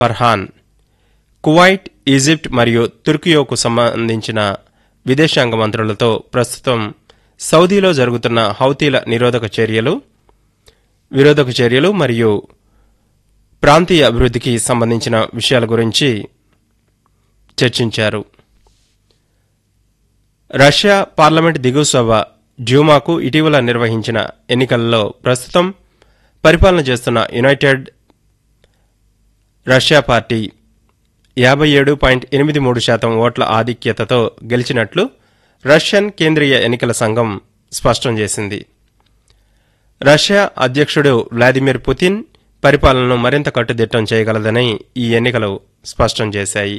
Farhan Kuwait Egypt మరియు తుర్కియోకు సంబంధించిన విదేశాంగ మంత్రులతో ప్రస్తుతం సౌదీలో జరుగుతున్న హౌతీల నిరోధక చర్యలు విరోధక చర్యలు మరియు ప్రాంతీయ అభివృద్ధికి సంబంధించిన విషయాల గురించి చర్చించారు రష్యా పార్లమెంట్ దిగువ సభ డ్యూమాకు ఇటీవల నిర్వహించిన ఎన్నికలలో ప్రస్తుతం పరిపాలన చేస్తున్న యునైటెడ్ రష్యా పార్టీ యాభై ఏడు పాయింట్ ఎనిమిది మూడు శాతం ఓట్ల ఆధిక్యతతో గెలిచినట్లు రష్యన్ కేంద్రీయ ఎన్నికల సంఘం స్పష్టం చేసింది రష్యా అధ్యక్షుడు వ్లాదిమిర్ పుతిన్ పరిపాలనను మరింత కట్టుదిట్టం చేయగలదని ఈ ఎన్నికలు స్పష్టం చేశాయి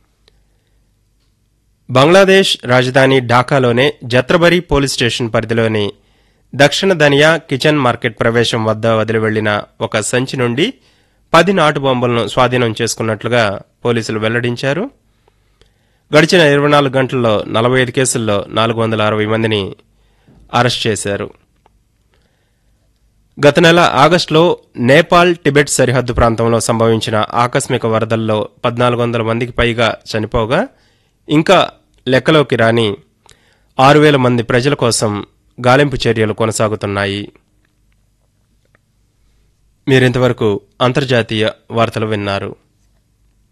బంగ్లాదేశ్ రాజధాని ఢాకాలోనే జత్రబరి పోలీస్ స్టేషన్ పరిధిలోని దక్షిణ దనియా కిచెన్ మార్కెట్ ప్రవేశం వద్ద వదిలి వెళ్లిన ఒక సంచి నుండి పది నాటు బాంబులను స్వాధీనం చేసుకున్నట్లుగా పోలీసులు వెల్లడించారు గడిచిన ఇరవై నాలుగు గంటల్లో నలభై ఐదు కేసుల్లో నాలుగు వందల అరవై మందిని అరెస్ట్ చేశారు గత నెల ఆగస్టులో నేపాల్ టిబెట్ సరిహద్దు ప్రాంతంలో సంభవించిన ఆకస్మిక వరదల్లో పద్నాలుగు వందల మందికి పైగా చనిపోగా ఇంకా లెక్కలోకి రాని ఆరు వేల మంది ప్రజల కోసం గాలింపు చర్యలు కొనసాగుతున్నాయి మీరింతవరకు అంతర్జాతీయ వార్తలు విన్నారు